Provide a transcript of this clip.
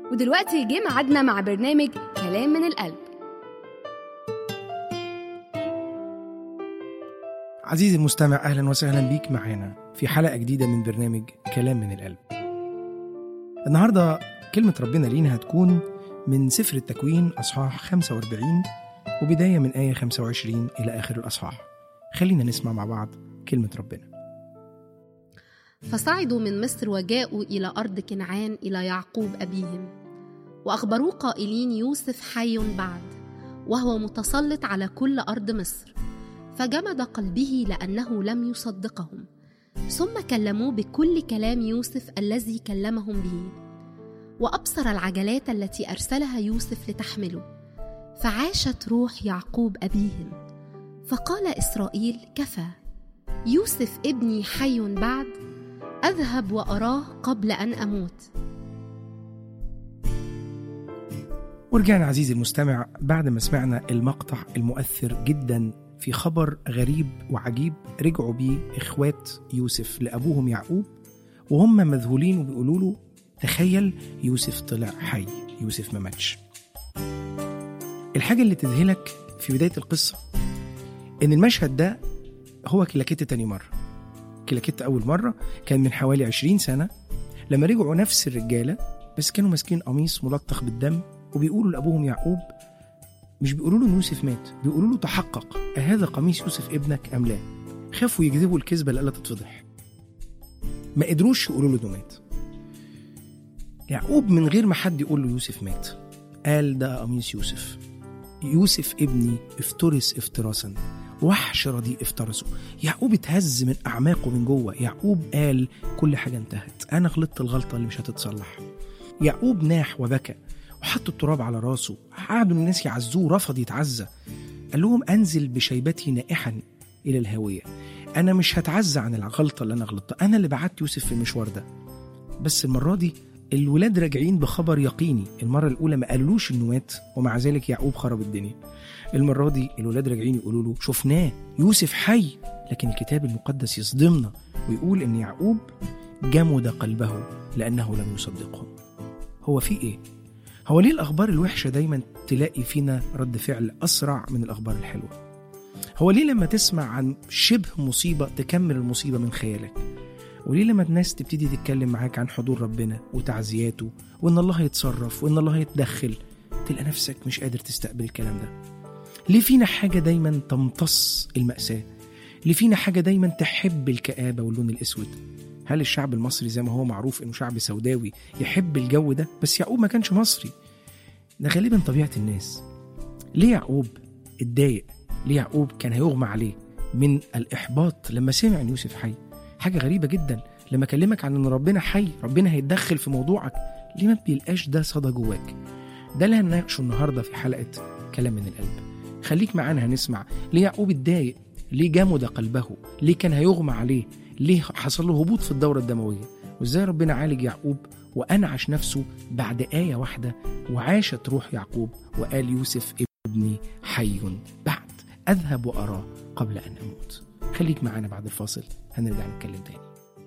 ودلوقتي جه ميعادنا مع برنامج كلام من القلب عزيزي المستمع اهلا وسهلا بيك معانا في حلقه جديده من برنامج كلام من القلب. النهارده كلمه ربنا لينا هتكون من سفر التكوين اصحاح 45 وبدايه من ايه 25 الى اخر الاصحاح. خلينا نسمع مع بعض كلمه ربنا. فصعدوا من مصر وجاءوا إلى أرض كنعان إلى يعقوب أبيهم وأخبروه قائلين يوسف حي بعد وهو متسلط على كل أرض مصر فجمد قلبه لأنه لم يصدقهم ثم كلموه بكل كلام يوسف الذي كلمهم به وأبصر العجلات التي أرسلها يوسف لتحمله فعاشت روح يعقوب أبيهم فقال إسرائيل كفى يوسف ابني حي بعد اذهب واراه قبل ان اموت ورجعنا عزيزي المستمع بعد ما سمعنا المقطع المؤثر جدا في خبر غريب وعجيب رجعوا بيه اخوات يوسف لابوهم يعقوب وهم مذهولين وبيقولوا له تخيل يوسف طلع حي يوسف ما ماتش الحاجه اللي تذهلك في بدايه القصه ان المشهد ده هو كلاكيت تاني مره كلاكيت اول مره كان من حوالي 20 سنه لما رجعوا نفس الرجاله بس كانوا ماسكين قميص ملطخ بالدم وبيقولوا لابوهم يعقوب مش بيقولوا له ان يوسف مات بيقولوا له تحقق أهذا قميص يوسف ابنك ام لا خافوا يكذبوا الكذبه اللي قالت تتفضح ما قدروش يقولوا له انه مات يعقوب من غير ما حد يقول له يوسف مات قال ده قميص يوسف يوسف ابني افترس افتراسا وحش رديء افترسه يعقوب اتهز من اعماقه من جوه يعقوب قال كل حاجه انتهت انا غلطت الغلطه اللي مش هتتصلح يعقوب ناح وبكى وحط التراب على راسه قعدوا الناس يعزوه رفض يتعزى قال لهم انزل بشيبتي نائحا الى الهاويه انا مش هتعزى عن الغلطه اللي انا غلطتها انا اللي بعت يوسف في المشوار ده بس المره دي الولاد راجعين بخبر يقيني المره الاولى ما قالوش انه مات ومع ذلك يعقوب خرب الدنيا المرة دي الولاد راجعين يقولوا له شفناه يوسف حي لكن الكتاب المقدس يصدمنا ويقول إن يعقوب جمد قلبه لأنه لم يصدقهم هو في إيه؟ هو ليه الأخبار الوحشة دايما تلاقي فينا رد فعل أسرع من الأخبار الحلوة؟ هو ليه لما تسمع عن شبه مصيبة تكمل المصيبة من خيالك؟ وليه لما الناس تبتدي تتكلم معاك عن حضور ربنا وتعزياته وإن الله هيتصرف وإن الله هيتدخل تلقى نفسك مش قادر تستقبل الكلام ده ليه فينا حاجة دايما تمتص المأساة؟ ليه فينا حاجة دايما تحب الكآبة واللون الأسود؟ هل الشعب المصري زي ما هو معروف إنه شعب سوداوي يحب الجو ده؟ بس يعقوب ما كانش مصري. ده غالبا طبيعة الناس. ليه يعقوب اتضايق؟ ليه يعقوب كان هيغمى عليه من الإحباط لما سمع إن يوسف حي؟ حاجة غريبة جدا لما أكلمك عن إن ربنا حي، ربنا هيتدخل في موضوعك، ليه ما بيلقاش ده صدى جواك؟ ده اللي هنناقشه النهارده في حلقة كلام من القلب. خليك معانا هنسمع ليه يعقوب اتضايق ليه جمد قلبه ليه كان هيغمى عليه ليه حصل له هبوط في الدورة الدموية وازاي ربنا عالج يعقوب وأنعش نفسه بعد آية واحدة وعاشت روح يعقوب وقال يوسف ابني حي بعد أذهب وأراه قبل أن أموت خليك معانا بعد الفاصل هنرجع نتكلم تاني